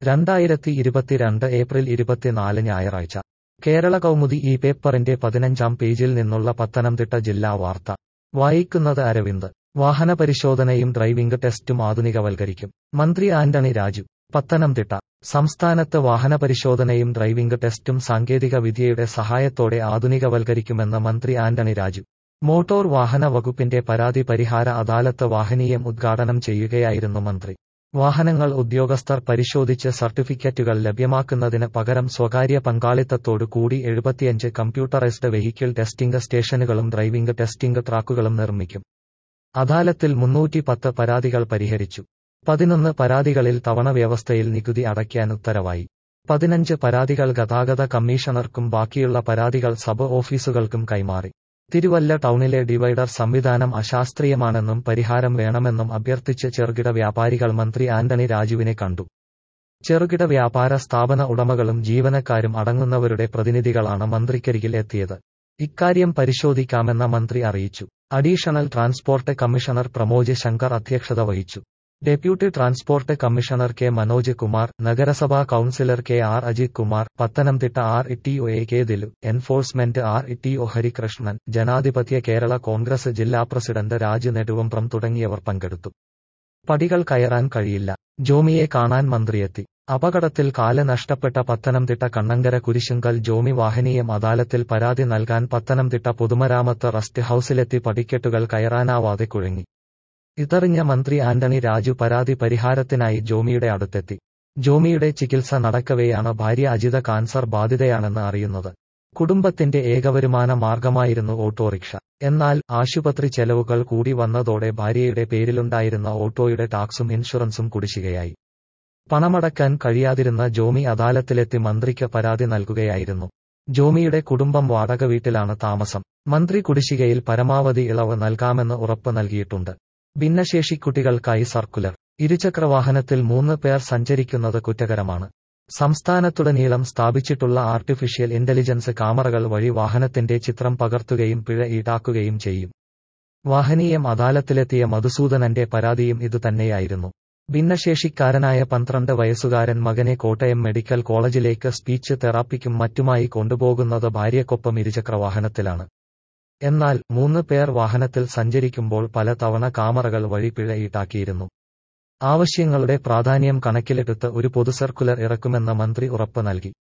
രണ്ടായിരത്തി ഇരുപത്തിരണ്ട് ഏപ്രിൽ ഇരുപത്തിനാല് ഞായറാഴ്ച കേരള കൗമുദി ഈ പേപ്പറിന്റെ പതിനഞ്ചാം പേജിൽ നിന്നുള്ള പത്തനംതിട്ട ജില്ലാ വാർത്ത വായിക്കുന്നത് അരവിന്ദ് വാഹന പരിശോധനയും ഡ്രൈവിംഗ് ടെസ്റ്റും ആധുനികവൽക്കരിക്കും മന്ത്രി ആന്റണി രാജു പത്തനംതിട്ട സംസ്ഥാനത്ത് വാഹന പരിശോധനയും ഡ്രൈവിംഗ് ടെസ്റ്റും സാങ്കേതിക വിദ്യയുടെ സഹായത്തോടെ ആധുനികവൽക്കരിക്കുമെന്ന് മന്ത്രി ആന്റണി രാജു മോട്ടോർ വാഹന വകുപ്പിന്റെ പരാതി പരിഹാര അദാലത്ത് വാഹനീയം ഉദ്ഘാടനം ചെയ്യുകയായിരുന്നു മന്ത്രി വാഹനങ്ങൾ ഉദ്യോഗസ്ഥർ പരിശോധിച്ച് സർട്ടിഫിക്കറ്റുകൾ ലഭ്യമാക്കുന്നതിന് പകരം സ്വകാര്യ പങ്കാളിത്തത്തോടു കൂടി എഴുപത്തിയഞ്ച് കമ്പ്യൂട്ടറൈസ്ഡ് വെഹിക്കിൾ ടെസ്റ്റിംഗ് സ്റ്റേഷനുകളും ഡ്രൈവിംഗ് ടെസ്റ്റിംഗ് ട്രാക്കുകളും നിർമ്മിക്കും അദാലത്തിൽ മുന്നൂറ്റി പത്ത് പരാതികൾ പരിഹരിച്ചു പതിനൊന്ന് പരാതികളിൽ തവണ വ്യവസ്ഥയിൽ നികുതി അടയ്ക്കാൻ ഉത്തരവായി പതിനഞ്ച് പരാതികൾ ഗതാഗത കമ്മീഷണർക്കും ബാക്കിയുള്ള പരാതികൾ സബ് ഓഫീസുകൾക്കും കൈമാറി തിരുവല്ല ടൗണിലെ ഡിവൈഡർ സംവിധാനം അശാസ്ത്രീയമാണെന്നും പരിഹാരം വേണമെന്നും അഭ്യർത്ഥിച്ച് ചെറുകിട വ്യാപാരികൾ മന്ത്രി ആന്റണി രാജുവിനെ കണ്ടു ചെറുകിട വ്യാപാര സ്ഥാപന ഉടമകളും ജീവനക്കാരും അടങ്ങുന്നവരുടെ പ്രതിനിധികളാണ് മന്ത്രിക്കരികിൽ എത്തിയത് ഇക്കാര്യം പരിശോധിക്കാമെന്ന മന്ത്രി അറിയിച്ചു additional transport commissioner Pramoj Shankar അധ്യക്ഷത വഹിച്ചു deputy transport commissioner K Manoj Kumar നഗരസഭാ councillor K R Ajith Kumar Pathanamthitta R ETO A K Dilu enforcement R ETO Harikrishnan ജനാധിപത്യ കേരള കോൺഗ്രസ് ജില്ലാ പ്രസിഡന്റ് രാജ് നെടുവമ്പ്രം തുടങ്ങിയവർ പങ്കെടുത്തു പടികൾ കയറാൻ കഴിയില്ല ജോമിയെ കാണാൻ മന്ത്രിയെത്തി അപകടത്തിൽ കാല് നഷ്ടപ്പെട്ട പത്തനംതിട്ട കണ്ണങ്കര കുരിശുങ്കൽ ജോമി വാഹനീയം അദാലത്തിൽ പരാതി നൽകാൻ പത്തനംതിട്ട പൊതുമരാമത്ത് റസ്റ്റ് ഹൌസിലെത്തി പടിക്കെട്ടുകൾ കയറാനാവാതെ കുഴങ്ങി ഇതറിഞ്ഞ മന്ത്രി ആന്റണി രാജു പരാതി പരിഹാരത്തിനായി ജോമിയുടെ അടുത്തെത്തി ജോമിയുടെ ചികിത്സ നടക്കവെയാണ് ഭാര്യ അജിത കാൻസർ ബാധിതയാണെന്ന് അറിയുന്നത് കുടുംബത്തിന്റെ ഏകവരുമാന മാർഗമായിരുന്നു ഓട്ടോറിക്ഷ എന്നാൽ ആശുപത്രി ചെലവുകൾ കൂടി വന്നതോടെ ഭാര്യയുടെ പേരിലുണ്ടായിരുന്ന ഓട്ടോയുടെ ടാക്സും ഇൻഷുറൻസും കുടിശ്ശികയായി പണമടക്കാൻ കഴിയാതിരുന്ന ജോമി അദാലത്തിലെത്തി മന്ത്രിക്ക് പരാതി നൽകുകയായിരുന്നു ജോമിയുടെ കുടുംബം വാടക വീട്ടിലാണ് താമസം മന്ത്രി കുടിശ്ശികയിൽ പരമാവധി ഇളവ് നൽകാമെന്ന് ഉറപ്പ് നൽകിയിട്ടുണ്ട് ഭിന്നശേഷിക്കുട്ടികൾക്കായി സർക്കുലർ ഇരുചക്രവാഹനത്തിൽ മൂന്ന് പേർ സഞ്ചരിക്കുന്നത് കുറ്റകരമാണ് സംസ്ഥാനത്തുടനീളം സ്ഥാപിച്ചിട്ടുള്ള ആർട്ടിഫിഷ്യൽ ഇന്റലിജൻസ് ക്യാമറകൾ വഴി വാഹനത്തിന്റെ ചിത്രം പകർത്തുകയും പിഴ ഈടാക്കുകയും ചെയ്യും വാഹനീയം അദാലത്തിലെത്തിയ മധുസൂദനന്റെ പരാതിയും ഇതുതന്നെയായിരുന്നു ഭിന്നശേഷിക്കാരനായ പന്ത്രണ്ട് വയസ്സുകാരൻ മകനെ കോട്ടയം മെഡിക്കൽ കോളേജിലേക്ക് സ്പീച്ച് തെറാപ്പിക്കും മറ്റുമായി കൊണ്ടുപോകുന്നത് ഭാര്യയ്ക്കൊപ്പം ഇരുചക്രവാഹനത്തിലാണ് എന്നാൽ മൂന്ന് പേർ വാഹനത്തിൽ സഞ്ചരിക്കുമ്പോൾ പല തവണ കാമറകൾ വഴി പിഴ ഈടാക്കിയിരുന്നു ആവശ്യങ്ങളുടെ പ്രാധാന്യം കണക്കിലെടുത്ത് ഒരു പൊതു സർക്കുലർ ഇറക്കുമെന്ന് മന്ത്രി ഉറപ്പ് നൽകി